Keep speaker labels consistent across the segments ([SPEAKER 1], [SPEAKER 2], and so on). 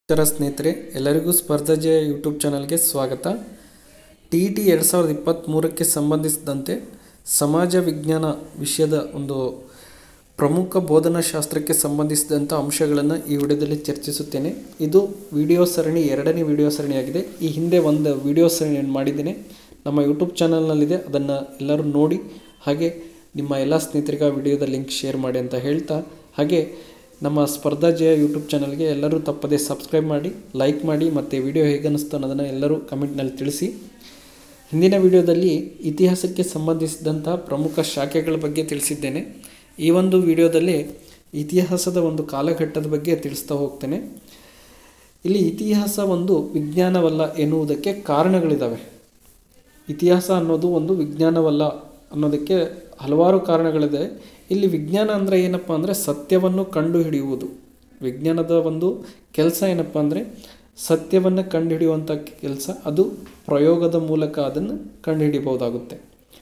[SPEAKER 1] ನಮಸ್ಕಾರ ಸ್ನೇಹಿತರೆ ಎಲ್ಲರಿಗೂ ಸ್ಪರ್ಧಾಜಯ ಯೂಟ್ಯೂಬ್ ಚಾನಲ್ಗೆ ಸ್ವಾಗತ ಟಿ ಇ ಟಿ ಎರಡು ಸಾವಿರದ ಇಪ್ಪತ್ತ್ಮೂರಕ್ಕೆ ಸಂಬಂಧಿಸಿದಂತೆ ಸಮಾಜ ವಿಜ್ಞಾನ ವಿಷಯದ ಒಂದು ಪ್ರಮುಖ ಬೋಧನಾ ಶಾಸ್ತ್ರಕ್ಕೆ ಸಂಬಂಧಿಸಿದಂಥ ಅಂಶಗಳನ್ನು ಈ ವಿಡಿಯೋದಲ್ಲಿ ಚರ್ಚಿಸುತ್ತೇನೆ ಇದು ವಿಡಿಯೋ ಸರಣಿ ಎರಡನೇ ವಿಡಿಯೋ ಸರಣಿಯಾಗಿದೆ ಈ ಹಿಂದೆ ಒಂದು ವಿಡಿಯೋ ಸರಣಿಯನ್ನು ಮಾಡಿದ್ದೇನೆ ನಮ್ಮ ಯೂಟ್ಯೂಬ್ ಚಾನಲ್ನಲ್ಲಿದೆ ಅದನ್ನು ಎಲ್ಲರೂ ನೋಡಿ ಹಾಗೆ ನಿಮ್ಮ ಎಲ್ಲ ಸ್ನೇಹಿತರಿಗೆ ಆ ವಿಡಿಯೋದ ಲಿಂಕ್ ಶೇರ್ ಮಾಡಿ ಅಂತ ಹೇಳ್ತಾ ಹಾಗೆ ನಮ್ಮ ಸ್ಪರ್ಧಾ ಜಯ ಯೂಟ್ಯೂಬ್ ಚಾನಲ್ಗೆ ಎಲ್ಲರೂ ತಪ್ಪದೇ ಸಬ್ಸ್ಕ್ರೈಬ್ ಮಾಡಿ ಲೈಕ್ ಮಾಡಿ ಮತ್ತು ವಿಡಿಯೋ ಹೇಗೆ ಅನ್ನಿಸ್ತು ಅನ್ನೋದನ್ನು ಎಲ್ಲರೂ ಕಮೆಂಟ್ನಲ್ಲಿ ತಿಳಿಸಿ ಹಿಂದಿನ ವಿಡಿಯೋದಲ್ಲಿ ಇತಿಹಾಸಕ್ಕೆ ಸಂಬಂಧಿಸಿದಂಥ ಪ್ರಮುಖ ಶಾಖೆಗಳ ಬಗ್ಗೆ ತಿಳಿಸಿದ್ದೇನೆ ಈ ಒಂದು ವಿಡಿಯೋದಲ್ಲಿ ಇತಿಹಾಸದ ಒಂದು ಕಾಲಘಟ್ಟದ ಬಗ್ಗೆ ತಿಳಿಸ್ತಾ ಹೋಗ್ತೇನೆ ಇಲ್ಲಿ ಇತಿಹಾಸ ಒಂದು ವಿಜ್ಞಾನವಲ್ಲ ಎನ್ನುವುದಕ್ಕೆ ಕಾರಣಗಳಿದ್ದಾವೆ ಇತಿಹಾಸ ಅನ್ನೋದು ಒಂದು ವಿಜ್ಞಾನವಲ್ಲ ಅನ್ನೋದಕ್ಕೆ ಹಲವಾರು ಕಾರಣಗಳಿದೆ ಇಲ್ಲಿ ವಿಜ್ಞಾನ ಅಂದರೆ ಏನಪ್ಪ ಅಂದರೆ ಸತ್ಯವನ್ನು ಕಂಡುಹಿಡಿಯುವುದು ವಿಜ್ಞಾನದ ಒಂದು ಕೆಲಸ ಏನಪ್ಪ ಅಂದರೆ ಸತ್ಯವನ್ನು ಕಂಡುಹಿಡಿಯುವಂಥ ಕೆಲಸ ಅದು ಪ್ರಯೋಗದ ಮೂಲಕ ಅದನ್ನು ಕಂಡುಹಿಡಿಯಬಹುದಾಗುತ್ತೆ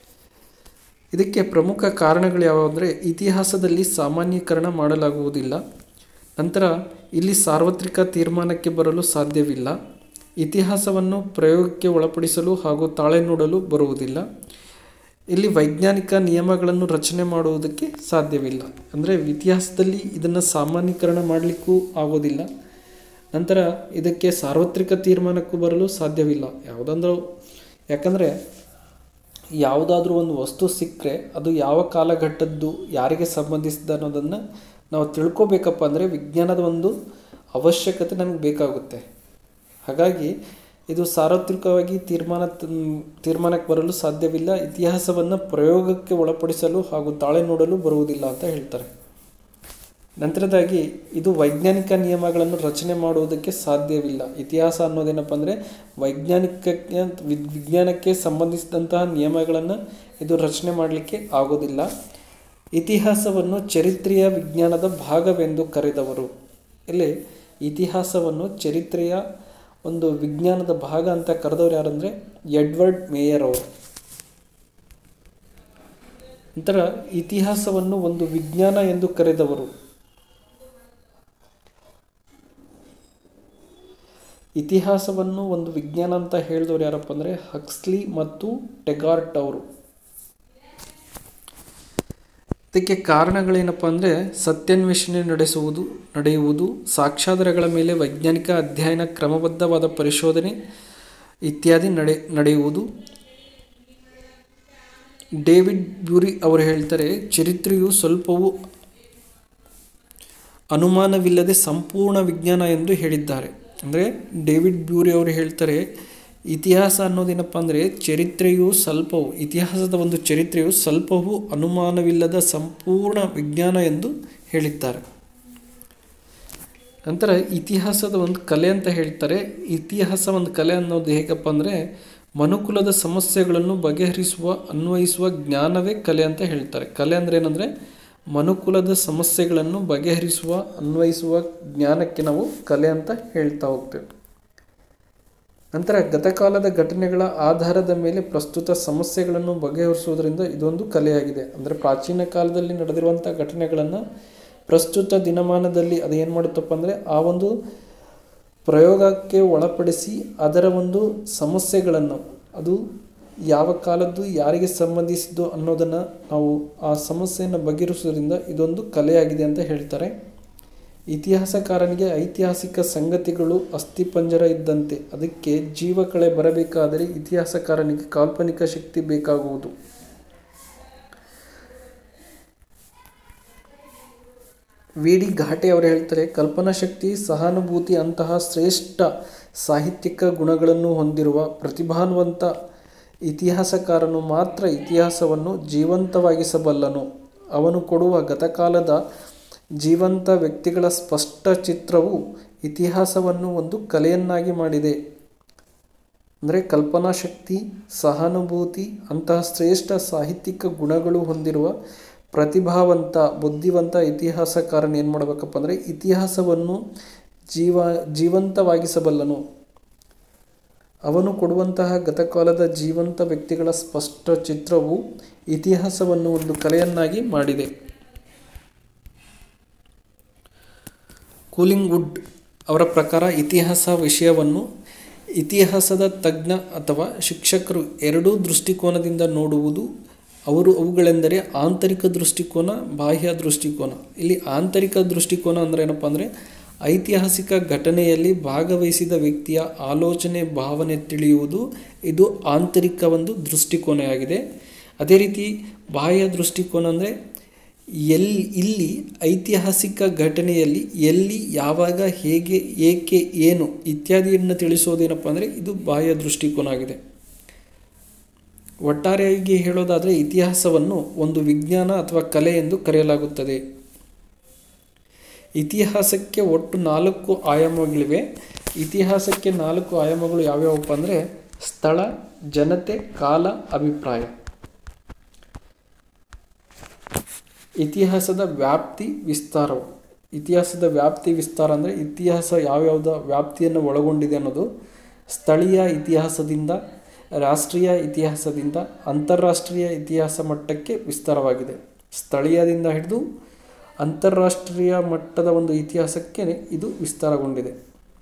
[SPEAKER 1] ಇದಕ್ಕೆ ಪ್ರಮುಖ ಕಾರಣಗಳು ಯಾವುವು ಅಂದರೆ ಇತಿಹಾಸದಲ್ಲಿ ಸಾಮಾನ್ಯೀಕರಣ ಮಾಡಲಾಗುವುದಿಲ್ಲ ನಂತರ ಇಲ್ಲಿ ಸಾರ್ವತ್ರಿಕ ತೀರ್ಮಾನಕ್ಕೆ ಬರಲು ಸಾಧ್ಯವಿಲ್ಲ ಇತಿಹಾಸವನ್ನು ಪ್ರಯೋಗಕ್ಕೆ ಒಳಪಡಿಸಲು ಹಾಗೂ ತಾಳೆ ನೋಡಲು ಬರುವುದಿಲ್ಲ ಇಲ್ಲಿ ವೈಜ್ಞಾನಿಕ ನಿಯಮಗಳನ್ನು ರಚನೆ ಮಾಡುವುದಕ್ಕೆ ಸಾಧ್ಯವಿಲ್ಲ ಅಂದರೆ ಇತಿಹಾಸದಲ್ಲಿ ಇದನ್ನು ಸಾಮಾನ್ಯೀಕರಣ ಮಾಡಲಿಕ್ಕೂ ಆಗೋದಿಲ್ಲ ನಂತರ ಇದಕ್ಕೆ ಸಾರ್ವತ್ರಿಕ ತೀರ್ಮಾನಕ್ಕೂ ಬರಲು ಸಾಧ್ಯವಿಲ್ಲ ಯಾವುದಂದ್ರೂ ಯಾಕಂದರೆ ಯಾವುದಾದ್ರೂ ಒಂದು ವಸ್ತು ಸಿಕ್ಕರೆ ಅದು ಯಾವ ಕಾಲಘಟ್ಟದ್ದು ಯಾರಿಗೆ ಸಂಬಂಧಿಸಿದ ಅನ್ನೋದನ್ನು ನಾವು ತಿಳ್ಕೊಬೇಕಪ್ಪ ಅಂದರೆ ವಿಜ್ಞಾನದ ಒಂದು ಅವಶ್ಯಕತೆ ನಮಗೆ ಬೇಕಾಗುತ್ತೆ ಹಾಗಾಗಿ ಇದು ಸಾರ್ವತ್ರಿಕವಾಗಿ ತೀರ್ಮಾನ ತೀರ್ಮಾನಕ್ಕೆ ಬರಲು ಸಾಧ್ಯವಿಲ್ಲ ಇತಿಹಾಸವನ್ನು ಪ್ರಯೋಗಕ್ಕೆ ಒಳಪಡಿಸಲು ಹಾಗೂ ತಾಳೆ ನೋಡಲು ಬರುವುದಿಲ್ಲ ಅಂತ ಹೇಳ್ತಾರೆ ನಂತರದಾಗಿ ಇದು ವೈಜ್ಞಾನಿಕ ನಿಯಮಗಳನ್ನು ರಚನೆ ಮಾಡುವುದಕ್ಕೆ ಸಾಧ್ಯವಿಲ್ಲ ಇತಿಹಾಸ ಅನ್ನೋದೇನಪ್ಪ ಅಂದರೆ ವೈಜ್ಞಾನಿಕಕ್ಕೆ ವಿಜ್ಞಾನಕ್ಕೆ ಸಂಬಂಧಿಸಿದಂತಹ ನಿಯಮಗಳನ್ನು ಇದು ರಚನೆ ಮಾಡಲಿಕ್ಕೆ ಆಗೋದಿಲ್ಲ ಇತಿಹಾಸವನ್ನು ಚರಿತ್ರೆಯ ವಿಜ್ಞಾನದ ಭಾಗವೆಂದು ಕರೆದವರು ಇಲ್ಲಿ ಇತಿಹಾಸವನ್ನು ಚರಿತ್ರೆಯ ಒಂದು ವಿಜ್ಞಾನದ ಭಾಗ ಅಂತ ಕರೆದವ್ರು ಯಾರಂದರೆ ಎಡ್ವರ್ಡ್ ಮೇಯರ್ ಅವರು ನಂತರ ಇತಿಹಾಸವನ್ನು ಒಂದು ವಿಜ್ಞಾನ ಎಂದು ಕರೆದವರು ಇತಿಹಾಸವನ್ನು ಒಂದು ವಿಜ್ಞಾನ ಅಂತ ಹೇಳಿದವರು ಯಾರಪ್ಪ ಅಂದರೆ ಹಕ್ಸ್ಲಿ ಮತ್ತು ಟೆಗಾರ್ಟ್ ಅವರು ಇದಕ್ಕೆ ಕಾರಣಗಳೇನಪ್ಪ ಅಂದರೆ ಸತ್ಯಾನ್ವೇಷಣೆ ನಡೆಸುವುದು ನಡೆಯುವುದು ಸಾಕ್ಷ್ಯಾಧಾರಗಳ ಮೇಲೆ ವೈಜ್ಞಾನಿಕ ಅಧ್ಯಯನ ಕ್ರಮಬದ್ಧವಾದ ಪರಿಶೋಧನೆ ಇತ್ಯಾದಿ ನಡೆ ನಡೆಯುವುದು ಡೇವಿಡ್ ಬ್ಯೂರಿ ಅವರು ಹೇಳ್ತಾರೆ ಚರಿತ್ರೆಯು ಸ್ವಲ್ಪವೂ ಅನುಮಾನವಿಲ್ಲದೆ ಸಂಪೂರ್ಣ ವಿಜ್ಞಾನ ಎಂದು ಹೇಳಿದ್ದಾರೆ ಅಂದರೆ ಡೇವಿಡ್ ಬ್ಯೂರಿ ಅವರು ಹೇಳ್ತಾರೆ ಇತಿಹಾಸ ಅನ್ನೋದೇನಪ್ಪ ಅಂದರೆ ಚರಿತ್ರೆಯು ಸ್ವಲ್ಪವು ಇತಿಹಾಸದ ಒಂದು ಚರಿತ್ರೆಯು ಸ್ವಲ್ಪವೂ ಅನುಮಾನವಿಲ್ಲದ ಸಂಪೂರ್ಣ ವಿಜ್ಞಾನ ಎಂದು ಹೇಳಿದ್ದಾರೆ ನಂತರ ಇತಿಹಾಸದ ಒಂದು ಕಲೆ ಅಂತ ಹೇಳ್ತಾರೆ ಇತಿಹಾಸ ಒಂದು ಕಲೆ ಅನ್ನೋದು ಹೇಗಪ್ಪ ಅಂದರೆ ಮನುಕುಲದ ಸಮಸ್ಯೆಗಳನ್ನು ಬಗೆಹರಿಸುವ ಅನ್ವಯಿಸುವ ಜ್ಞಾನವೇ ಕಲೆ ಅಂತ ಹೇಳ್ತಾರೆ ಕಲೆ ಅಂದರೆ ಏನಂದರೆ ಮನುಕುಲದ ಸಮಸ್ಯೆಗಳನ್ನು ಬಗೆಹರಿಸುವ ಅನ್ವಯಿಸುವ ಜ್ಞಾನಕ್ಕೆ ನಾವು ಕಲೆ ಅಂತ ಹೇಳ್ತಾ ಹೋಗ್ತೇವೆ ನಂತರ ಗತಕಾಲದ ಘಟನೆಗಳ ಆಧಾರದ ಮೇಲೆ ಪ್ರಸ್ತುತ ಸಮಸ್ಯೆಗಳನ್ನು ಬಗೆಹರಿಸುವುದರಿಂದ ಇದೊಂದು ಕಲೆಯಾಗಿದೆ ಅಂದರೆ ಪ್ರಾಚೀನ ಕಾಲದಲ್ಲಿ ನಡೆದಿರುವಂಥ ಘಟನೆಗಳನ್ನು ಪ್ರಸ್ತುತ ದಿನಮಾನದಲ್ಲಿ ಅದು ಏನು ಮಾಡುತ್ತಪ್ಪ ಅಂದರೆ ಆ ಒಂದು ಪ್ರಯೋಗಕ್ಕೆ ಒಳಪಡಿಸಿ ಅದರ ಒಂದು ಸಮಸ್ಯೆಗಳನ್ನು ಅದು ಯಾವ ಕಾಲದ್ದು ಯಾರಿಗೆ ಸಂಬಂಧಿಸಿದ್ದು ಅನ್ನೋದನ್ನು ನಾವು ಆ ಸಮಸ್ಯೆಯನ್ನು ಬಗೆಹರಿಸೋದ್ರಿಂದ ಇದೊಂದು ಕಲೆಯಾಗಿದೆ ಅಂತ ಹೇಳ್ತಾರೆ ಇತಿಹಾಸಕಾರನಿಗೆ ಐತಿಹಾಸಿಕ ಸಂಗತಿಗಳು ಅಸ್ಥಿಪಂಜರ ಇದ್ದಂತೆ ಅದಕ್ಕೆ ಜೀವಕಳೆ ಬರಬೇಕಾದರೆ ಇತಿಹಾಸಕಾರನಿಗೆ ಕಾಲ್ಪನಿಕ ಶಕ್ತಿ ಬೇಕಾಗುವುದು ವಿ ಡಿ ಘಾಟೆ ಅವರು ಹೇಳ್ತಾರೆ ಕಲ್ಪನಾ ಶಕ್ತಿ ಸಹಾನುಭೂತಿ ಅಂತಹ ಶ್ರೇಷ್ಠ ಸಾಹಿತ್ಯಿಕ ಗುಣಗಳನ್ನು ಹೊಂದಿರುವ ಪ್ರತಿಭಾನ್ವಂತ ಇತಿಹಾಸಕಾರನು ಮಾತ್ರ ಇತಿಹಾಸವನ್ನು ಜೀವಂತವಾಗಿಸಬಲ್ಲನು ಅವನು ಕೊಡುವ ಗತಕಾಲದ ಜೀವಂತ ವ್ಯಕ್ತಿಗಳ ಸ್ಪಷ್ಟ ಚಿತ್ರವು ಇತಿಹಾಸವನ್ನು ಒಂದು ಕಲೆಯನ್ನಾಗಿ ಮಾಡಿದೆ ಅಂದರೆ ಕಲ್ಪನಾ ಶಕ್ತಿ ಸಹಾನುಭೂತಿ ಅಂತಹ ಶ್ರೇಷ್ಠ ಸಾಹಿತ್ಯಿಕ ಗುಣಗಳು ಹೊಂದಿರುವ ಪ್ರತಿಭಾವಂತ ಬುದ್ಧಿವಂತ ಇತಿಹಾಸಕಾರನ ಏನು ಮಾಡಬೇಕಪ್ಪ ಅಂದರೆ ಇತಿಹಾಸವನ್ನು ಜೀವ ಜೀವಂತವಾಗಿಸಬಲ್ಲನು ಅವನು ಕೊಡುವಂತಹ ಗತಕಾಲದ ಜೀವಂತ ವ್ಯಕ್ತಿಗಳ ಸ್ಪಷ್ಟ ಚಿತ್ರವು ಇತಿಹಾಸವನ್ನು ಒಂದು ಕಲೆಯನ್ನಾಗಿ ಮಾಡಿದೆ ಕೂಲಿಂಗ್ ವುಡ್ ಅವರ ಪ್ರಕಾರ ಇತಿಹಾಸ ವಿಷಯವನ್ನು ಇತಿಹಾಸದ ತಜ್ಞ ಅಥವಾ ಶಿಕ್ಷಕರು ಎರಡೂ ದೃಷ್ಟಿಕೋನದಿಂದ ನೋಡುವುದು ಅವರು ಅವುಗಳೆಂದರೆ ಆಂತರಿಕ ದೃಷ್ಟಿಕೋನ ಬಾಹ್ಯ ದೃಷ್ಟಿಕೋನ ಇಲ್ಲಿ ಆಂತರಿಕ ದೃಷ್ಟಿಕೋನ ಅಂದರೆ ಏನಪ್ಪ ಅಂದರೆ ಐತಿಹಾಸಿಕ ಘಟನೆಯಲ್ಲಿ ಭಾಗವಹಿಸಿದ ವ್ಯಕ್ತಿಯ ಆಲೋಚನೆ ಭಾವನೆ ತಿಳಿಯುವುದು ಇದು ಆಂತರಿಕ ಒಂದು ದೃಷ್ಟಿಕೋನವಾಗಿದೆ ಅದೇ ರೀತಿ ಬಾಹ್ಯ ದೃಷ್ಟಿಕೋನ ಅಂದರೆ ಎಲ್ಲಿ ಇಲ್ಲಿ ಐತಿಹಾಸಿಕ ಘಟನೆಯಲ್ಲಿ ಎಲ್ಲಿ ಯಾವಾಗ ಹೇಗೆ ಏಕೆ ಏನು ಇತ್ಯಾದಿಯನ್ನು ತಿಳಿಸೋದೇನಪ್ಪ ಅಂದರೆ ಇದು ಬಾಹ್ಯ ದೃಷ್ಟಿಕೋನ ಆಗಿದೆ ಒಟ್ಟಾರೆಯಾಗಿ ಹೇಳೋದಾದರೆ ಇತಿಹಾಸವನ್ನು ಒಂದು ವಿಜ್ಞಾನ ಅಥವಾ ಕಲೆ ಎಂದು ಕರೆಯಲಾಗುತ್ತದೆ ಇತಿಹಾಸಕ್ಕೆ ಒಟ್ಟು ನಾಲ್ಕು ಆಯಾಮಗಳಿವೆ ಇತಿಹಾಸಕ್ಕೆ ನಾಲ್ಕು ಆಯಾಮಗಳು ಯಾವ್ಯಾವಪ್ಪ ಅಂದರೆ ಸ್ಥಳ ಜನತೆ ಕಾಲ ಅಭಿಪ್ರಾಯ ಇತಿಹಾಸದ ವ್ಯಾಪ್ತಿ ವಿಸ್ತಾರವು ಇತಿಹಾಸದ ವ್ಯಾಪ್ತಿ ವಿಸ್ತಾರ ಅಂದರೆ ಇತಿಹಾಸ ಯಾವ್ಯಾವುದ ವ್ಯಾಪ್ತಿಯನ್ನು ಒಳಗೊಂಡಿದೆ ಅನ್ನೋದು ಸ್ಥಳೀಯ ಇತಿಹಾಸದಿಂದ ರಾಷ್ಟ್ರೀಯ ಇತಿಹಾಸದಿಂದ ಅಂತಾರಾಷ್ಟ್ರೀಯ ಇತಿಹಾಸ ಮಟ್ಟಕ್ಕೆ ವಿಸ್ತಾರವಾಗಿದೆ ಸ್ಥಳೀಯದಿಂದ ಹಿಡಿದು ಅಂತಾರಾಷ್ಟ್ರೀಯ ಮಟ್ಟದ ಒಂದು ಇತಿಹಾಸಕ್ಕೆ ಇದು ವಿಸ್ತಾರಗೊಂಡಿದೆ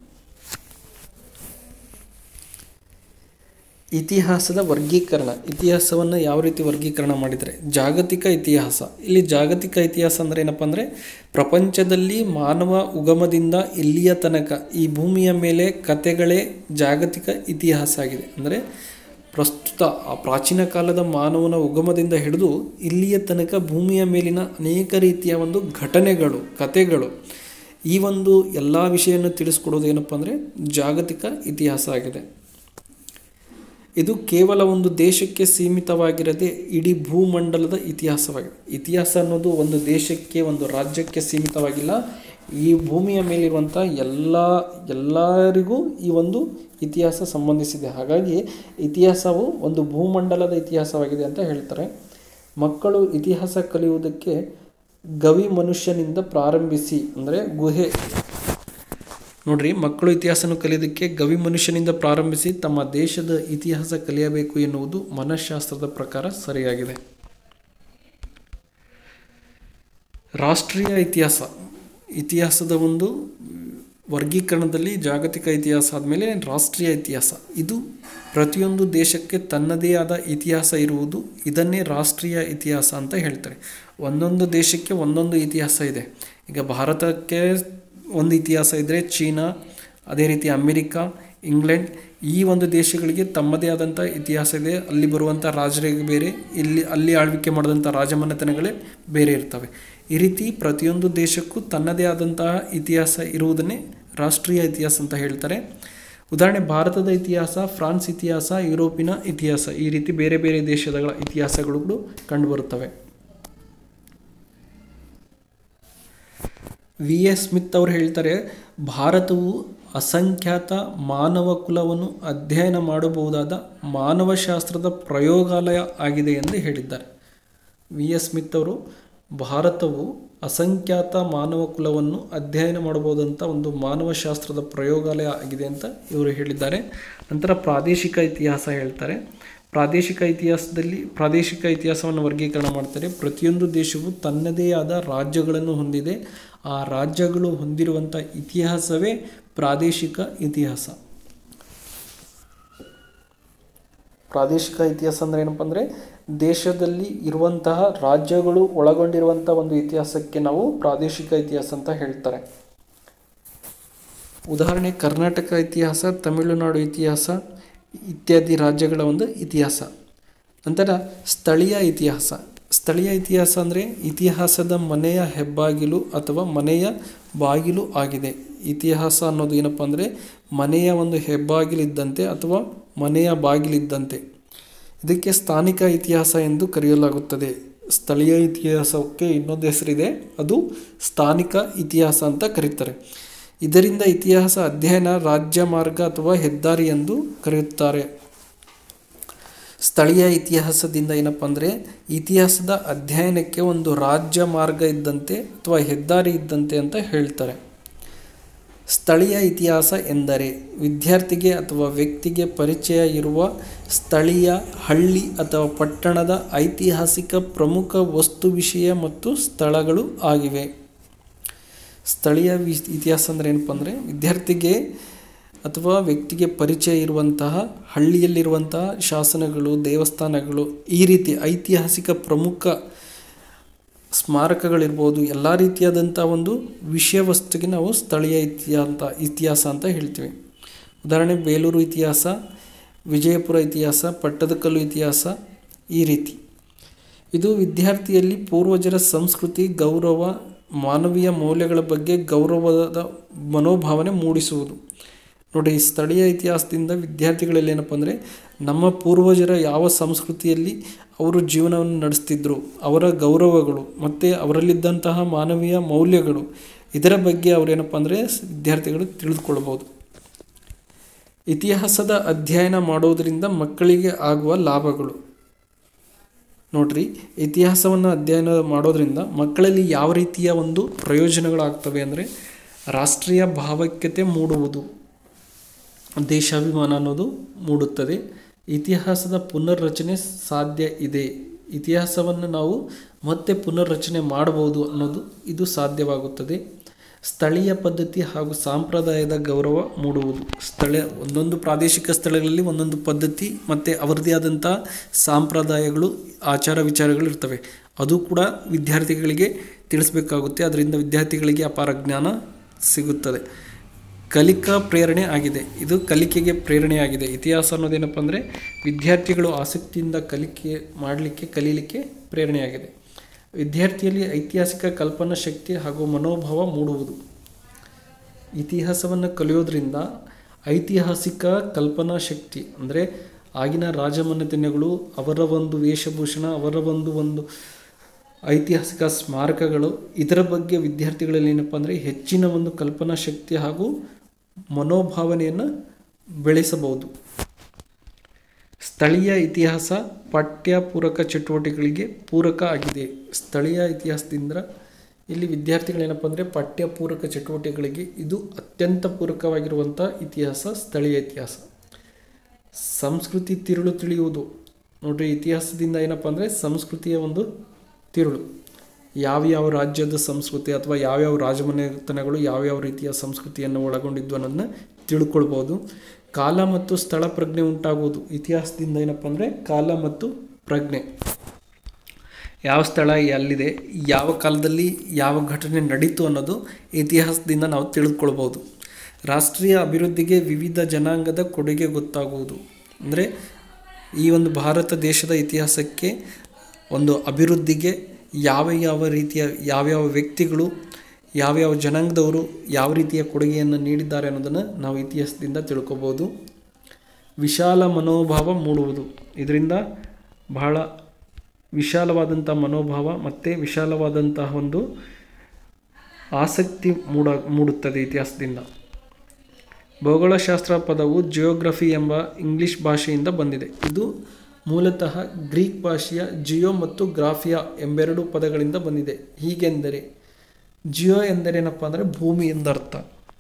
[SPEAKER 1] ಇತಿಹಾಸದ ವರ್ಗೀಕರಣ ಇತಿಹಾಸವನ್ನು ಯಾವ ರೀತಿ ವರ್ಗೀಕರಣ ಮಾಡಿದರೆ ಜಾಗತಿಕ ಇತಿಹಾಸ ಇಲ್ಲಿ ಜಾಗತಿಕ ಇತಿಹಾಸ ಅಂದರೆ ಏನಪ್ಪ ಅಂದರೆ ಪ್ರಪಂಚದಲ್ಲಿ ಮಾನವ ಉಗಮದಿಂದ ಇಲ್ಲಿಯ ತನಕ ಈ ಭೂಮಿಯ ಮೇಲೆ ಕತೆಗಳೇ ಜಾಗತಿಕ ಇತಿಹಾಸ ಆಗಿದೆ ಅಂದರೆ ಪ್ರಸ್ತುತ ಆ ಪ್ರಾಚೀನ ಕಾಲದ ಮಾನವನ ಉಗಮದಿಂದ ಹಿಡಿದು ಇಲ್ಲಿಯ ತನಕ ಭೂಮಿಯ ಮೇಲಿನ ಅನೇಕ ರೀತಿಯ ಒಂದು ಘಟನೆಗಳು ಕತೆಗಳು ಈ ಒಂದು ಎಲ್ಲ ವಿಷಯವನ್ನು ತಿಳಿಸ್ಕೊಡೋದು ಏನಪ್ಪ ಅಂದರೆ ಜಾಗತಿಕ ಇತಿಹಾಸ ಆಗಿದೆ ಇದು ಕೇವಲ ಒಂದು ದೇಶಕ್ಕೆ ಸೀಮಿತವಾಗಿರದೆ ಇಡೀ ಭೂಮಂಡಲದ ಇತಿಹಾಸವಾಗಿದೆ ಇತಿಹಾಸ ಅನ್ನೋದು ಒಂದು ದೇಶಕ್ಕೆ ಒಂದು ರಾಜ್ಯಕ್ಕೆ ಸೀಮಿತವಾಗಿಲ್ಲ ಈ ಭೂಮಿಯ ಮೇಲಿರುವಂಥ ಎಲ್ಲ ಎಲ್ಲರಿಗೂ ಈ ಒಂದು ಇತಿಹಾಸ ಸಂಬಂಧಿಸಿದೆ ಹಾಗಾಗಿ ಇತಿಹಾಸವು ಒಂದು ಭೂಮಂಡಲದ ಇತಿಹಾಸವಾಗಿದೆ ಅಂತ ಹೇಳ್ತಾರೆ ಮಕ್ಕಳು ಇತಿಹಾಸ ಕಲಿಯುವುದಕ್ಕೆ ಗವಿ ಮನುಷ್ಯನಿಂದ ಪ್ರಾರಂಭಿಸಿ ಅಂದರೆ ಗುಹೆ ನೋಡ್ರಿ ಮಕ್ಕಳು ಇತಿಹಾಸನ ಕಲಿಯೋದಕ್ಕೆ ಗವಿ ಮನುಷ್ಯನಿಂದ ಪ್ರಾರಂಭಿಸಿ ತಮ್ಮ ದೇಶದ ಇತಿಹಾಸ ಕಲಿಯಬೇಕು ಎನ್ನುವುದು ಮನಃಶಾಸ್ತ್ರದ ಪ್ರಕಾರ ಸರಿಯಾಗಿದೆ ರಾಷ್ಟ್ರೀಯ ಇತಿಹಾಸ ಇತಿಹಾಸದ ಒಂದು ವರ್ಗೀಕರಣದಲ್ಲಿ ಜಾಗತಿಕ ಇತಿಹಾಸ ಆದಮೇಲೆ ರಾಷ್ಟ್ರೀಯ ಇತಿಹಾಸ ಇದು ಪ್ರತಿಯೊಂದು ದೇಶಕ್ಕೆ ತನ್ನದೇ ಆದ ಇತಿಹಾಸ ಇರುವುದು ಇದನ್ನೇ ರಾಷ್ಟ್ರೀಯ ಇತಿಹಾಸ ಅಂತ ಹೇಳ್ತಾರೆ ಒಂದೊಂದು ದೇಶಕ್ಕೆ ಒಂದೊಂದು ಇತಿಹಾಸ ಇದೆ ಈಗ ಭಾರತಕ್ಕೆ ಒಂದು ಇತಿಹಾಸ ಇದ್ದರೆ ಚೀನಾ ಅದೇ ರೀತಿ ಅಮೆರಿಕ ಇಂಗ್ಲೆಂಡ್ ಈ ಒಂದು ದೇಶಗಳಿಗೆ ತಮ್ಮದೇ ಆದಂಥ ಇತಿಹಾಸ ಇದೆ ಅಲ್ಲಿ ಬರುವಂಥ ರಾಜರಿಗೆ ಬೇರೆ ಇಲ್ಲಿ ಅಲ್ಲಿ ಆಳ್ವಿಕೆ ಮಾಡಿದಂಥ ರಾಜಮನೆತನಗಳೇ ಬೇರೆ ಇರ್ತವೆ ಈ ರೀತಿ ಪ್ರತಿಯೊಂದು ದೇಶಕ್ಕೂ ತನ್ನದೇ ಆದಂತಹ ಇತಿಹಾಸ ಇರುವುದನ್ನೇ ರಾಷ್ಟ್ರೀಯ ಇತಿಹಾಸ ಅಂತ ಹೇಳ್ತಾರೆ ಉದಾಹರಣೆ ಭಾರತದ ಇತಿಹಾಸ ಫ್ರಾನ್ಸ್ ಇತಿಹಾಸ ಯುರೋಪಿನ ಇತಿಹಾಸ ಈ ರೀತಿ ಬೇರೆ ಬೇರೆ ದೇಶಗಳ ಇತಿಹಾಸಗಳು ಕಂಡುಬರುತ್ತವೆ ವಿ ಎಸ್ ಸ್ಮಿತ್ ಅವರು ಹೇಳ್ತಾರೆ ಭಾರತವು ಅಸಂಖ್ಯಾತ ಮಾನವ ಕುಲವನ್ನು ಅಧ್ಯಯನ ಮಾಡಬಹುದಾದ ಮಾನವಶಾಸ್ತ್ರದ ಪ್ರಯೋಗಾಲಯ ಆಗಿದೆ ಎಂದು ಹೇಳಿದ್ದಾರೆ ವಿ ಎಸ್ ಸ್ಮಿತ್ ಅವರು ಭಾರತವು ಅಸಂಖ್ಯಾತ ಮಾನವ ಕುಲವನ್ನು ಅಧ್ಯಯನ ಮಾಡಬಹುದಂಥ ಒಂದು ಮಾನವಶಾಸ್ತ್ರದ ಪ್ರಯೋಗಾಲಯ ಆಗಿದೆ ಅಂತ ಇವರು ಹೇಳಿದ್ದಾರೆ ನಂತರ ಪ್ರಾದೇಶಿಕ ಇತಿಹಾಸ ಹೇಳ್ತಾರೆ ಪ್ರಾದೇಶಿಕ ಇತಿಹಾಸದಲ್ಲಿ ಪ್ರಾದೇಶಿಕ ಇತಿಹಾಸವನ್ನು ವರ್ಗೀಕರಣ ಮಾಡ್ತಾರೆ ಪ್ರತಿಯೊಂದು ದೇಶವು ತನ್ನದೇ ಆದ ರಾಜ್ಯಗಳನ್ನು ಹೊಂದಿದೆ ಆ ರಾಜ್ಯಗಳು ಹೊಂದಿರುವಂಥ ಇತಿಹಾಸವೇ ಪ್ರಾದೇಶಿಕ ಇತಿಹಾಸ ಪ್ರಾದೇಶಿಕ ಇತಿಹಾಸ ಅಂದರೆ ಏನಪ್ಪ ಅಂದರೆ ದೇಶದಲ್ಲಿ ಇರುವಂತಹ ರಾಜ್ಯಗಳು ಒಳಗೊಂಡಿರುವಂಥ ಒಂದು ಇತಿಹಾಸಕ್ಕೆ ನಾವು ಪ್ರಾದೇಶಿಕ ಇತಿಹಾಸ ಅಂತ ಹೇಳ್ತಾರೆ ಉದಾಹರಣೆ ಕರ್ನಾಟಕ ಇತಿಹಾಸ ತಮಿಳುನಾಡು ಇತಿಹಾಸ ಇತ್ಯಾದಿ ರಾಜ್ಯಗಳ ಒಂದು ಇತಿಹಾಸ ನಂತರ ಸ್ಥಳೀಯ ಇತಿಹಾಸ ಸ್ಥಳೀಯ ಇತಿಹಾಸ ಅಂದರೆ ಇತಿಹಾಸದ ಮನೆಯ ಹೆಬ್ಬಾಗಿಲು ಅಥವಾ ಮನೆಯ ಬಾಗಿಲು ಆಗಿದೆ ಇತಿಹಾಸ ಅನ್ನೋದು ಏನಪ್ಪ ಅಂದರೆ ಮನೆಯ ಒಂದು ಹೆಬ್ಬಾಗಿಲಿದ್ದಂತೆ ಅಥವಾ ಮನೆಯ ಬಾಗಿಲಿದ್ದಂತೆ ಇದಕ್ಕೆ ಸ್ಥಾನಿಕ ಇತಿಹಾಸ ಎಂದು ಕರೆಯಲಾಗುತ್ತದೆ ಸ್ಥಳೀಯ ಇತಿಹಾಸಕ್ಕೆ ಇನ್ನೊಂದು ಹೆಸರಿದೆ ಅದು ಸ್ಥಾನಿಕ ಇತಿಹಾಸ ಅಂತ ಕರೀತಾರೆ ಇದರಿಂದ ಇತಿಹಾಸ ಅಧ್ಯಯನ ರಾಜ್ಯ ಮಾರ್ಗ ಅಥವಾ ಹೆದ್ದಾರಿ ಎಂದು ಕರೆಯುತ್ತಾರೆ ಸ್ಥಳೀಯ ಇತಿಹಾಸದಿಂದ ಏನಪ್ಪ ಅಂದರೆ ಇತಿಹಾಸದ ಅಧ್ಯಯನಕ್ಕೆ ಒಂದು ರಾಜ್ಯ ಮಾರ್ಗ ಇದ್ದಂತೆ ಅಥವಾ ಹೆದ್ದಾರಿ ಇದ್ದಂತೆ ಅಂತ ಹೇಳ್ತಾರೆ ಸ್ಥಳೀಯ ಇತಿಹಾಸ ಎಂದರೆ ವಿದ್ಯಾರ್ಥಿಗೆ ಅಥವಾ ವ್ಯಕ್ತಿಗೆ ಪರಿಚಯ ಇರುವ ಸ್ಥಳೀಯ ಹಳ್ಳಿ ಅಥವಾ ಪಟ್ಟಣದ ಐತಿಹಾಸಿಕ ಪ್ರಮುಖ ವಸ್ತು ವಿಷಯ ಮತ್ತು ಸ್ಥಳಗಳು ಆಗಿವೆ ಸ್ಥಳೀಯ ವಿ ಇತಿಹಾಸ ಅಂದರೆ ಏನಪ್ಪ ಅಂದರೆ ವಿದ್ಯಾರ್ಥಿಗೆ ಅಥವಾ ವ್ಯಕ್ತಿಗೆ ಪರಿಚಯ ಇರುವಂತಹ ಹಳ್ಳಿಯಲ್ಲಿರುವಂತಹ ಶಾಸನಗಳು ದೇವಸ್ಥಾನಗಳು ಈ ರೀತಿ ಐತಿಹಾಸಿಕ ಪ್ರಮುಖ ಸ್ಮಾರಕಗಳಿರ್ಬೋದು ಎಲ್ಲ ರೀತಿಯಾದಂಥ ಒಂದು ವಿಷಯ ವಸ್ತುಗೆ ನಾವು ಸ್ಥಳೀಯ ಇತಿಹಾಸ ಇತಿಹಾಸ ಅಂತ ಹೇಳ್ತೀವಿ ಉದಾಹರಣೆ ಬೇಲೂರು ಇತಿಹಾಸ ವಿಜಯಪುರ ಇತಿಹಾಸ ಪಟ್ಟದಕಲ್ಲು ಇತಿಹಾಸ ಈ ರೀತಿ ಇದು ವಿದ್ಯಾರ್ಥಿಯಲ್ಲಿ ಪೂರ್ವಜರ ಸಂಸ್ಕೃತಿ ಗೌರವ ಮಾನವೀಯ ಮೌಲ್ಯಗಳ ಬಗ್ಗೆ ಗೌರವದ ಮನೋಭಾವನೆ ಮೂಡಿಸುವುದು ನೋಡಿ ಸ್ಥಳೀಯ ಇತಿಹಾಸದಿಂದ ವಿದ್ಯಾರ್ಥಿಗಳಲ್ಲಿ ಏನಪ್ಪ ಅಂದರೆ ನಮ್ಮ ಪೂರ್ವಜರ ಯಾವ ಸಂಸ್ಕೃತಿಯಲ್ಲಿ ಅವರು ಜೀವನವನ್ನು ನಡೆಸ್ತಿದ್ರು ಅವರ ಗೌರವಗಳು ಮತ್ತು ಅವರಲ್ಲಿದ್ದಂತಹ ಮಾನವೀಯ ಮೌಲ್ಯಗಳು ಇದರ ಬಗ್ಗೆ ಅವರೇನಪ್ಪ ಅಂದರೆ ವಿದ್ಯಾರ್ಥಿಗಳು ತಿಳಿದುಕೊಳ್ಬೋದು ಇತಿಹಾಸದ ಅಧ್ಯಯನ ಮಾಡೋದರಿಂದ ಮಕ್ಕಳಿಗೆ ಆಗುವ ಲಾಭಗಳು ನೋಡ್ರಿ ಇತಿಹಾಸವನ್ನು ಅಧ್ಯಯನ ಮಾಡೋದ್ರಿಂದ ಮಕ್ಕಳಲ್ಲಿ ಯಾವ ರೀತಿಯ ಒಂದು ಪ್ರಯೋಜನಗಳಾಗ್ತವೆ ಅಂದರೆ ರಾಷ್ಟ್ರೀಯ ಭಾವೈಕ್ಯತೆ ಮೂಡುವುದು ದೇಶಾಭಿಮಾನ ಅನ್ನೋದು ಮೂಡುತ್ತದೆ ಇತಿಹಾಸದ ಪುನರ್ರಚನೆ ಸಾಧ್ಯ ಇದೆ ಇತಿಹಾಸವನ್ನು ನಾವು ಮತ್ತೆ ಪುನರ್ರಚನೆ ಮಾಡಬಹುದು ಅನ್ನೋದು ಇದು ಸಾಧ್ಯವಾಗುತ್ತದೆ ಸ್ಥಳೀಯ ಪದ್ಧತಿ ಹಾಗೂ ಸಂಪ್ರದಾಯದ ಗೌರವ ಮೂಡುವುದು ಸ್ಥಳ ಒಂದೊಂದು ಪ್ರಾದೇಶಿಕ ಸ್ಥಳಗಳಲ್ಲಿ ಒಂದೊಂದು ಪದ್ಧತಿ ಮತ್ತು ಅವರದೇ ಆದಂಥ ಸಂಪ್ರದಾಯಗಳು ಆಚಾರ ವಿಚಾರಗಳು ಇರ್ತವೆ ಅದು ಕೂಡ ವಿದ್ಯಾರ್ಥಿಗಳಿಗೆ ತಿಳಿಸ್ಬೇಕಾಗುತ್ತೆ ಅದರಿಂದ ವಿದ್ಯಾರ್ಥಿಗಳಿಗೆ ಅಪಾರ ಜ್ಞಾನ ಸಿಗುತ್ತದೆ ಕಲಿಕಾ ಪ್ರೇರಣೆ ಆಗಿದೆ ಇದು ಕಲಿಕೆಗೆ ಪ್ರೇರಣೆಯಾಗಿದೆ ಇತಿಹಾಸ ಅನ್ನೋದೇನಪ್ಪ ಅಂದರೆ ವಿದ್ಯಾರ್ಥಿಗಳು ಆಸಕ್ತಿಯಿಂದ ಕಲಿಕೆ ಮಾಡಲಿಕ್ಕೆ ಕಲೀಲಿಕ್ಕೆ ಪ್ರೇರಣೆಯಾಗಿದೆ ವಿದ್ಯಾರ್ಥಿಯಲ್ಲಿ ಐತಿಹಾಸಿಕ ಕಲ್ಪನಾ ಶಕ್ತಿ ಹಾಗೂ ಮನೋಭಾವ ಮೂಡುವುದು ಇತಿಹಾಸವನ್ನು ಕಲಿಯೋದ್ರಿಂದ ಐತಿಹಾಸಿಕ ಕಲ್ಪನಾ ಶಕ್ತಿ ಅಂದರೆ ಆಗಿನ ರಾಜಮನೆತನೆಗಳು ಅವರ ಒಂದು ವೇಷಭೂಷಣ ಅವರ ಒಂದು ಒಂದು ಐತಿಹಾಸಿಕ ಸ್ಮಾರಕಗಳು ಇದರ ಬಗ್ಗೆ ವಿದ್ಯಾರ್ಥಿಗಳಲ್ಲಿ ಏನಪ್ಪ ಅಂದರೆ ಹೆಚ್ಚಿನ ಒಂದು ಕಲ್ಪನಾ ಶಕ್ತಿ ಹಾಗೂ ಮನೋಭಾವನೆಯನ್ನು ಬೆಳೆಸಬಹುದು ಸ್ಥಳೀಯ ಇತಿಹಾಸ ಪಠ್ಯ ಪೂರಕ ಚಟುವಟಿಕೆಗಳಿಗೆ ಪೂರಕ ಆಗಿದೆ ಸ್ಥಳೀಯ ಇತಿಹಾಸದಿಂದ ಇಲ್ಲಿ ವಿದ್ಯಾರ್ಥಿಗಳೇನಪ್ಪ ಅಂದರೆ ಪಠ್ಯ ಪೂರಕ ಚಟುವಟಿಕೆಗಳಿಗೆ ಇದು ಅತ್ಯಂತ ಪೂರಕವಾಗಿರುವಂಥ ಇತಿಹಾಸ ಸ್ಥಳೀಯ ಇತಿಹಾಸ ಸಂಸ್ಕೃತಿ ತಿರುಳು ತಿಳಿಯುವುದು ನೋಡ್ರಿ ಇತಿಹಾಸದಿಂದ ಏನಪ್ಪ ಅಂದರೆ ಸಂಸ್ಕೃತಿಯ ಒಂದು ತಿರುಳು ಯಾವ್ಯಾವ ರಾಜ್ಯದ ಸಂಸ್ಕೃತಿ ಅಥವಾ ಯಾವ್ಯಾವ ರಾಜಮನೆತನಗಳು ಯಾವ್ಯಾವ ರೀತಿಯ ಸಂಸ್ಕೃತಿಯನ್ನು ಒಳಗೊಂಡಿದ್ದು ಅನ್ನೋದನ್ನ ತಿಳ್ಕೊಳ್ಬೋದು ಕಾಲ ಮತ್ತು ಸ್ಥಳ ಪ್ರಜ್ಞೆ ಉಂಟಾಗುವುದು ಇತಿಹಾಸದಿಂದ ಏನಪ್ಪ ಅಂದರೆ ಕಾಲ ಮತ್ತು ಪ್ರಜ್ಞೆ ಯಾವ ಸ್ಥಳ ಎಲ್ಲಿದೆ ಯಾವ ಕಾಲದಲ್ಲಿ ಯಾವ ಘಟನೆ ನಡೀತು ಅನ್ನೋದು ಇತಿಹಾಸದಿಂದ ನಾವು ತಿಳಿದುಕೊಳ್ಬೋದು ರಾಷ್ಟ್ರೀಯ ಅಭಿವೃದ್ಧಿಗೆ ವಿವಿಧ ಜನಾಂಗದ ಕೊಡುಗೆ ಗೊತ್ತಾಗುವುದು ಅಂದರೆ ಈ ಒಂದು ಭಾರತ ದೇಶದ ಇತಿಹಾಸಕ್ಕೆ ಒಂದು ಅಭಿವೃದ್ಧಿಗೆ ಯಾವ ಯಾವ ರೀತಿಯ ಯಾವ್ಯಾವ ವ್ಯಕ್ತಿಗಳು ಯಾವ್ಯಾವ ಜನಾಂಗದವರು ಯಾವ ರೀತಿಯ ಕೊಡುಗೆಯನ್ನು ನೀಡಿದ್ದಾರೆ ಅನ್ನೋದನ್ನು ನಾವು ಇತಿಹಾಸದಿಂದ ತಿಳ್ಕೊಬೋದು ವಿಶಾಲ ಮನೋಭಾವ ಮೂಡುವುದು ಇದರಿಂದ ಬಹಳ ವಿಶಾಲವಾದಂಥ ಮನೋಭಾವ ಮತ್ತು ವಿಶಾಲವಾದಂತಹ ಒಂದು ಆಸಕ್ತಿ ಮೂಡ ಮೂಡುತ್ತದೆ ಇತಿಹಾಸದಿಂದ ಭೌಗೋಳಶಾಸ್ತ್ರ ಪದವು ಜಿಯೋಗ್ರಫಿ ಎಂಬ ಇಂಗ್ಲಿಷ್ ಭಾಷೆಯಿಂದ ಬಂದಿದೆ ಇದು ಮೂಲತಃ ಗ್ರೀಕ್ ಭಾಷೆಯ ಜಿಯೋ ಮತ್ತು ಗ್ರಾಫಿಯಾ ಎಂಬೆರಡು ಪದಗಳಿಂದ ಬಂದಿದೆ ಹೀಗೆಂದರೆ ಜಿಯೋ ಎಂದರೇನಪ್ಪ ಅಂದರೆ ಭೂಮಿ ಎಂದರ್ಥ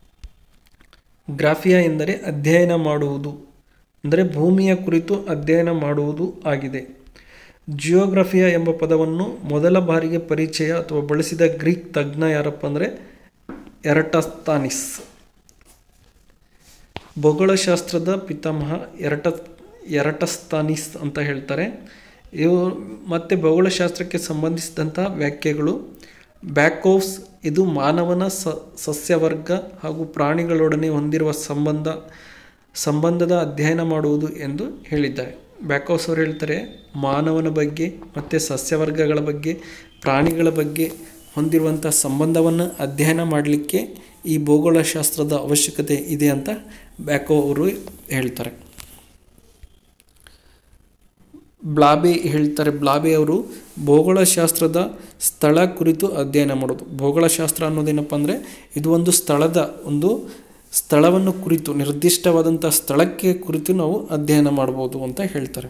[SPEAKER 1] ಗ್ರಾಫಿಯಾ ಎಂದರೆ ಅಧ್ಯಯನ ಮಾಡುವುದು ಅಂದರೆ ಭೂಮಿಯ ಕುರಿತು ಅಧ್ಯಯನ ಮಾಡುವುದು ಆಗಿದೆ ಜಿಯೋಗ್ರಫಿಯಾ ಎಂಬ ಪದವನ್ನು ಮೊದಲ ಬಾರಿಗೆ ಪರಿಚಯ ಅಥವಾ ಬಳಸಿದ ಗ್ರೀಕ್ ತಜ್ಞ ಯಾರಪ್ಪ ಅಂದರೆ ಎರಟಸ್ತಾನಿಸ್ ಭೂಗೋಳಶಾಸ್ತ್ರದ ಪಿತಾಮಹ ಎರಟ ಎರಟಸ್ತಾನಿಸ್ ಅಂತ ಹೇಳ್ತಾರೆ ಇವು ಮತ್ತು ಭೌಗೋಳಶಾಸ್ತ್ರಕ್ಕೆ ಸಂಬಂಧಿಸಿದಂಥ ವ್ಯಾಖ್ಯೆಗಳು ಬ್ಯಾಕೋವ್ಸ್ ಇದು ಮಾನವನ ಸ ಸಸ್ಯವರ್ಗ ಹಾಗೂ ಪ್ರಾಣಿಗಳೊಡನೆ ಹೊಂದಿರುವ ಸಂಬಂಧ ಸಂಬಂಧದ ಅಧ್ಯಯನ ಮಾಡುವುದು ಎಂದು ಹೇಳಿದ್ದಾರೆ ಬ್ಯಾಕೋವ್ಸ್ ಅವರು ಹೇಳ್ತಾರೆ ಮಾನವನ ಬಗ್ಗೆ ಮತ್ತು ಸಸ್ಯವರ್ಗಗಳ ಬಗ್ಗೆ ಪ್ರಾಣಿಗಳ ಬಗ್ಗೆ ಹೊಂದಿರುವಂಥ ಸಂಬಂಧವನ್ನು ಅಧ್ಯಯನ ಮಾಡಲಿಕ್ಕೆ ಈ ಭೂಗೋಳಶಾಸ್ತ್ರದ ಅವಶ್ಯಕತೆ ಇದೆ ಅಂತ ಬ್ಯಾಕೋ ಅವರು ಹೇಳ್ತಾರೆ ಬ್ಲಾಬೆ ಹೇಳ್ತಾರೆ ಬ್ಲಾಬೆ ಅವರು ಭೂಗೋಳಶಾಸ್ತ್ರದ ಸ್ಥಳ ಕುರಿತು ಅಧ್ಯಯನ ಮಾಡೋದು ಭೂಗೋಳಶಾಸ್ತ್ರ ಅನ್ನೋದೇನಪ್ಪ ಅಂದರೆ ಇದು ಒಂದು ಸ್ಥಳದ ಒಂದು ಸ್ಥಳವನ್ನು ಕುರಿತು ನಿರ್ದಿಷ್ಟವಾದಂಥ ಸ್ಥಳಕ್ಕೆ ಕುರಿತು ನಾವು ಅಧ್ಯಯನ ಮಾಡ್ಬೋದು ಅಂತ ಹೇಳ್ತಾರೆ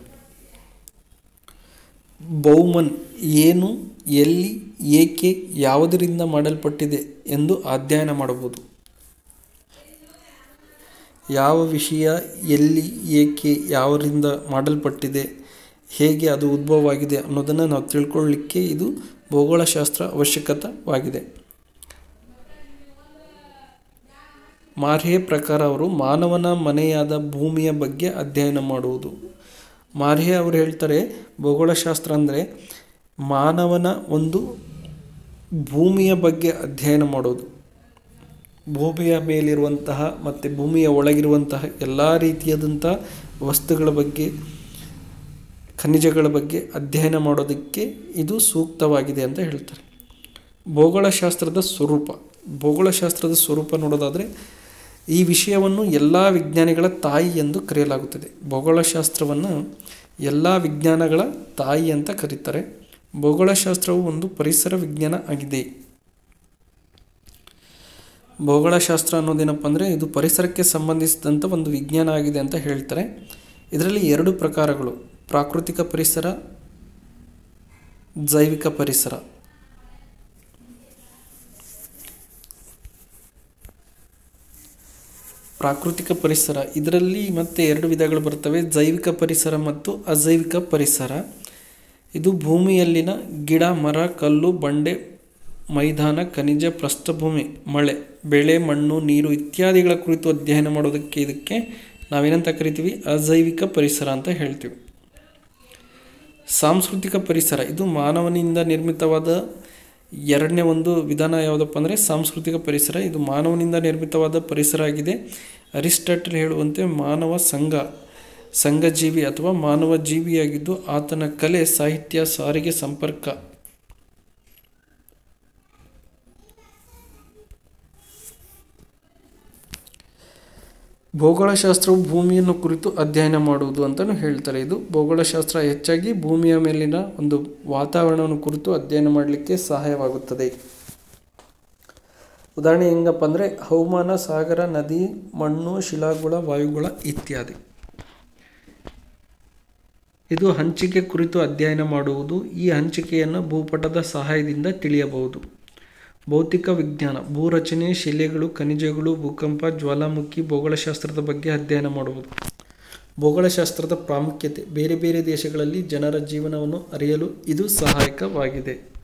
[SPEAKER 1] ಬೌಮನ್ ಏನು ಎಲ್ಲಿ ಏಕೆ ಯಾವುದರಿಂದ ಮಾಡಲ್ಪಟ್ಟಿದೆ ಎಂದು ಅಧ್ಯಯನ ಮಾಡಬಹುದು ಯಾವ ವಿಷಯ ಎಲ್ಲಿ ಏಕೆ ಯಾವರಿಂದ ಮಾಡಲ್ಪಟ್ಟಿದೆ ಹೇಗೆ ಅದು ಉದ್ಭವವಾಗಿದೆ ಅನ್ನೋದನ್ನು ನಾವು ತಿಳ್ಕೊಳ್ಳಿಕ್ಕೆ ಇದು ಭೂಗೋಳಶಾಸ್ತ್ರ ಅವಶ್ಯಕತವಾಗಿದೆ ಮಾರ್ಹೆ ಪ್ರಕಾರ ಅವರು ಮಾನವನ ಮನೆಯಾದ ಭೂಮಿಯ ಬಗ್ಗೆ ಅಧ್ಯಯನ ಮಾಡುವುದು ಮಾರ್ಹೆ ಅವರು ಹೇಳ್ತಾರೆ ಭೂಗೋಳಶಾಸ್ತ್ರ ಅಂದರೆ ಮಾನವನ ಒಂದು ಭೂಮಿಯ ಬಗ್ಗೆ ಅಧ್ಯಯನ ಮಾಡೋದು ಭೂಮಿಯ ಮೇಲಿರುವಂತಹ ಮತ್ತು ಭೂಮಿಯ ಒಳಗಿರುವಂತಹ ಎಲ್ಲ ರೀತಿಯಾದಂಥ ವಸ್ತುಗಳ ಬಗ್ಗೆ ಖನಿಜಗಳ ಬಗ್ಗೆ ಅಧ್ಯಯನ ಮಾಡೋದಕ್ಕೆ ಇದು ಸೂಕ್ತವಾಗಿದೆ ಅಂತ ಹೇಳ್ತಾರೆ ಭೂಗೋಳಶಾಸ್ತ್ರದ ಸ್ವರೂಪ ಭೂಗೋಳಶಾಸ್ತ್ರದ ಸ್ವರೂಪ ನೋಡೋದಾದರೆ ಈ ವಿಷಯವನ್ನು ಎಲ್ಲ ವಿಜ್ಞಾನಿಗಳ ತಾಯಿ ಎಂದು ಕರೆಯಲಾಗುತ್ತದೆ ಭೂಗೋಳಶಾಸ್ತ್ರವನ್ನು ಎಲ್ಲ ವಿಜ್ಞಾನಗಳ ತಾಯಿ ಅಂತ ಕರೀತಾರೆ ಭೂಗೋಳಶಾಸ್ತ್ರವು ಒಂದು ಪರಿಸರ ವಿಜ್ಞಾನ ಆಗಿದೆ ಭೂಗೋಳಶಾಸ್ತ್ರ ಅನ್ನೋದೇನಪ್ಪ ಅಂದರೆ ಇದು ಪರಿಸರಕ್ಕೆ ಸಂಬಂಧಿಸಿದಂಥ ಒಂದು ವಿಜ್ಞಾನ ಆಗಿದೆ ಅಂತ ಹೇಳ್ತಾರೆ ಇದರಲ್ಲಿ ಎರಡು ಪ್ರಕಾರಗಳು ಪ್ರಾಕೃತಿಕ ಪರಿಸರ ಜೈವಿಕ ಪರಿಸರ ಪ್ರಾಕೃತಿಕ ಪರಿಸರ ಇದರಲ್ಲಿ ಮತ್ತೆ ಎರಡು ವಿಧಗಳು ಬರ್ತವೆ ಜೈವಿಕ ಪರಿಸರ ಮತ್ತು ಅಜೈವಿಕ ಪರಿಸರ ಇದು ಭೂಮಿಯಲ್ಲಿನ ಗಿಡ ಮರ ಕಲ್ಲು ಬಂಡೆ ಮೈದಾನ ಖನಿಜ ಪ್ರಸ್ಥಭೂಮಿ ಮಳೆ ಬೆಳೆ ಮಣ್ಣು ನೀರು ಇತ್ಯಾದಿಗಳ ಕುರಿತು ಅಧ್ಯಯನ ಮಾಡೋದಕ್ಕೆ ಇದಕ್ಕೆ ನಾವೇನಂತ ಕರಿತೀವಿ ಅಜೈವಿಕ ಪರಿಸರ ಅಂತ ಹೇಳ್ತೀವಿ ಸಾಂಸ್ಕೃತಿಕ ಪರಿಸರ ಇದು ಮಾನವನಿಂದ ನಿರ್ಮಿತವಾದ ಎರಡನೇ ಒಂದು ವಿಧಾನ ಯಾವುದಪ್ಪ ಅಂದರೆ ಸಾಂಸ್ಕೃತಿಕ ಪರಿಸರ ಇದು ಮಾನವನಿಂದ ನಿರ್ಮಿತವಾದ ಪರಿಸರ ಆಗಿದೆ ಅರಿಸ್ಟಾಟಲ್ ಹೇಳುವಂತೆ ಮಾನವ ಸಂಘ ಸಂಘಜೀವಿ ಅಥವಾ ಮಾನವ ಜೀವಿಯಾಗಿದ್ದು ಆತನ ಕಲೆ ಸಾಹಿತ್ಯ ಸಾರಿಗೆ ಸಂಪರ್ಕ ಭೂಗೋಳಶಾಸ್ತ್ರವು ಭೂಮಿಯನ್ನು ಕುರಿತು ಅಧ್ಯಯನ ಮಾಡುವುದು ಅಂತಲೂ ಹೇಳ್ತಾರೆ ಇದು ಭೂಗೋಳಶಾಸ್ತ್ರ ಹೆಚ್ಚಾಗಿ ಭೂಮಿಯ ಮೇಲಿನ ಒಂದು ವಾತಾವರಣವನ್ನು ಕುರಿತು ಅಧ್ಯಯನ ಮಾಡಲಿಕ್ಕೆ ಸಹಾಯವಾಗುತ್ತದೆ ಉದಾಹರಣೆ ಹೆಂಗಪ್ಪ ಅಂದರೆ ಹವಾಮಾನ ಸಾಗರ ನದಿ ಮಣ್ಣು ಶಿಲಾಗುಳ ವಾಯುಗುಳ ಇತ್ಯಾದಿ ಇದು ಹಂಚಿಕೆ ಕುರಿತು ಅಧ್ಯಯನ ಮಾಡುವುದು ಈ ಹಂಚಿಕೆಯನ್ನು ಭೂಪಟದ ಸಹಾಯದಿಂದ ತಿಳಿಯಬಹುದು ಭೌತಿಕ ವಿಜ್ಞಾನ ಭೂರಚನೆ ಶಿಲೆಗಳು ಖನಿಜಗಳು ಭೂಕಂಪ ಜ್ವಾಲಾಮುಖಿ ಭೂಗೋಳಶಾಸ್ತ್ರದ ಬಗ್ಗೆ ಅಧ್ಯಯನ ಮಾಡುವುದು ಭೂಗೋಳಶಾಸ್ತ್ರದ ಪ್ರಾಮುಖ್ಯತೆ ಬೇರೆ ಬೇರೆ ದೇಶಗಳಲ್ಲಿ ಜನರ ಜೀವನವನ್ನು ಅರಿಯಲು ಇದು ಸಹಾಯಕವಾಗಿದೆ